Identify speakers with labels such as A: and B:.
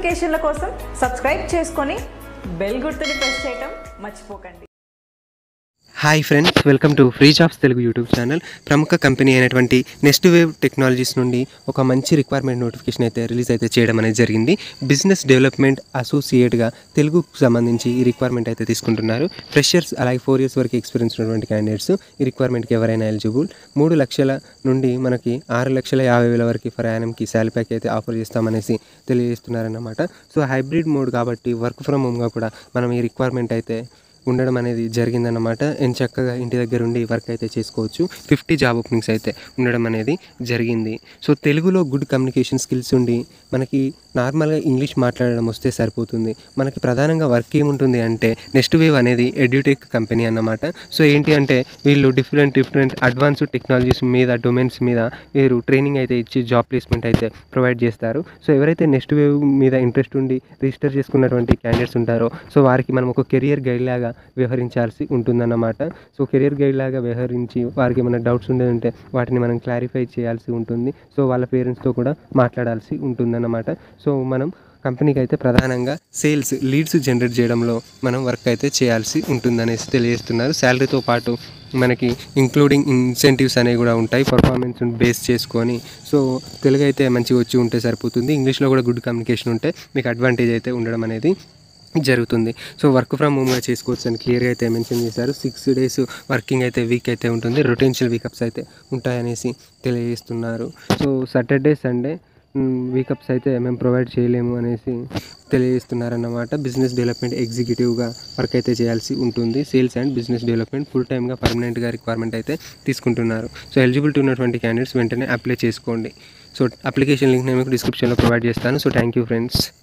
A: నోటిఫికేషన్ల కోసం సబ్స్క్రైబ్ చేసుకొని బెల్ గుర్తుని ప్రెస్ చేయటం మర్చిపోకండి
B: hi friends welcome to free jobs Telugu YouTube channel ప్రముఖ కంపెనీ అయినటువంటి నెక్స్ట్ వేవ్ టెక్నాలజీస్ నుండి ఒక మంచి రిక్వైర్మెంట్ నోటిఫికేషన్ అయితే రిలీజ్ అయితే చేయడం అనేది జరిగింది బిజినెస్ డెవలప్మెంట్ అసోసియేట్గా తెలుగుకు సంబంధించి ఈ రిక్వైర్మెంట్ అయితే తీసుకుంటున్నారు ఫ్రెషర్స్ అలాగే ఫోర్ ఇయర్స్ వరకు ఎక్స్పీరియన్స్ ఉన్నటువంటి క్యాండిడేట్స్ ఈ రిక్వైర్మెంట్కి ఎవరైనా ఎలిజిబుల్ మూడు లక్షల నుండి మనకి ఆరు లక్షల యాభై వేల వరకు ఫర్ యానంకి శాలరీ ప్యాక్ అయితే ఆఫర్ చేస్తామనేసి తెలియజేస్తున్నారన్నమాట సో హైబ్రిడ్ మోడ్ కాబట్టి వర్క్ ఫ్రమ్ హోమ్గా కూడా మనం ఈ రిక్వైర్మెంట్ అయితే ఉండడం అనేది జరిగిందన్నమాట నేను చక్కగా ఇంటి దగ్గర ఉండి వర్క్ అయితే చేసుకోవచ్చు ఫిఫ్టీ జాబ్ ఓపెనింగ్స్ అయితే ఉండడం అనేది జరిగింది సో తెలుగులో గుడ్ కమ్యూనికేషన్ స్కిల్స్ ఉండి మనకి నార్మల్గా ఇంగ్లీష్ మాట్లాడడం వస్తే సరిపోతుంది మనకి ప్రధానంగా వర్క్ ఏముంటుంది అంటే నెక్స్ట్ వేవ్ అనేది ఎడ్యూటెక్ కంపెనీ అన్నమాట సో ఏంటి అంటే వీళ్ళు డిఫరెంట్ డిఫరెంట్ అడ్వాన్స్డ్ టెక్నాలజీస్ మీద డొమైన్స్ మీద వీరు ట్రైనింగ్ అయితే ఇచ్చి జాబ్ ప్లేస్మెంట్ అయితే ప్రొవైడ్ చేస్తారు సో ఎవరైతే నెక్స్ట్ వేవ్ మీద ఇంట్రెస్ట్ ఉండి రిజిస్టర్ చేసుకున్నటువంటి క్యాండిడేట్స్ ఉంటారో సో వారికి మనం ఒక కెరియర్ గైడ్ లాగా వ్యవహరించాల్సి ఉంటుందన్నమాట సో కెరియర్ గైడ్ లాగా వ్యవహరించి వారికి ఏమైనా డౌట్స్ ఉండేది ఉంటే వాటిని మనం క్లారిఫై చేయాల్సి ఉంటుంది సో వాళ్ళ పేరెంట్స్తో కూడా మాట్లాడాల్సి ఉంటుందన్నమాట సో మనం కంపెనీకి అయితే ప్రధానంగా సేల్స్ లీడ్స్ జనరేట్ చేయడంలో మనం వర్క్ అయితే చేయాల్సి ఉంటుందనేసి తెలియజేస్తున్నారు శాలరీతో పాటు మనకి ఇంక్లూడింగ్ ఇన్సెంటివ్స్ అనేవి కూడా ఉంటాయి పర్ఫార్మెన్స్ బేస్ చేసుకొని సో తెలుగు అయితే మంచిగా వచ్చి ఉంటే సరిపోతుంది ఇంగ్లీష్లో కూడా గుడ్ కమ్యూనికేషన్ ఉంటే మీకు అడ్వాంటేజ్ అయితే ఉండడం అనేది జరుగుతుంది సో వర్క్ ఫ్రమ్ హోమ్గా చేసుకోవచ్చు అని క్లియర్గా అయితే మెన్షన్ చేశారు సిక్స్ డేస్ వర్కింగ్ అయితే వీక్ అయితే ఉంటుంది రొటెన్షియల్ వీకప్స్ అయితే ఉంటాయనేసి తెలియజేస్తున్నారు సో సాటర్డే సండే వీకప్స్ అయితే మేము ప్రొవైడ్ చేయలేము అనేసి తెలియజేస్తున్నారన్నమాట బిజినెస్ డెవలప్మెంట్ ఎగ్జిక్యూటివ్గా వర్క్ అయితే చేయాల్సి ఉంటుంది sales and business development full టైమ్గా పర్మనెంట్గా రిక్వైర్మెంట్ అయితే తీసుకుంటున్నారు సో ఎలిజిబిలిటీ ఉన్నటువంటి క్యాండిడేట్స్ వెంటనే అప్లై చేసుకోండి సో అప్లికేషన్ లింక్ నేను మీకు డిస్క్రిప్షన్లో ప్రొవైడ్ చేస్తాను సో థ్యాంక్ యూ ఫ్రెండ్స్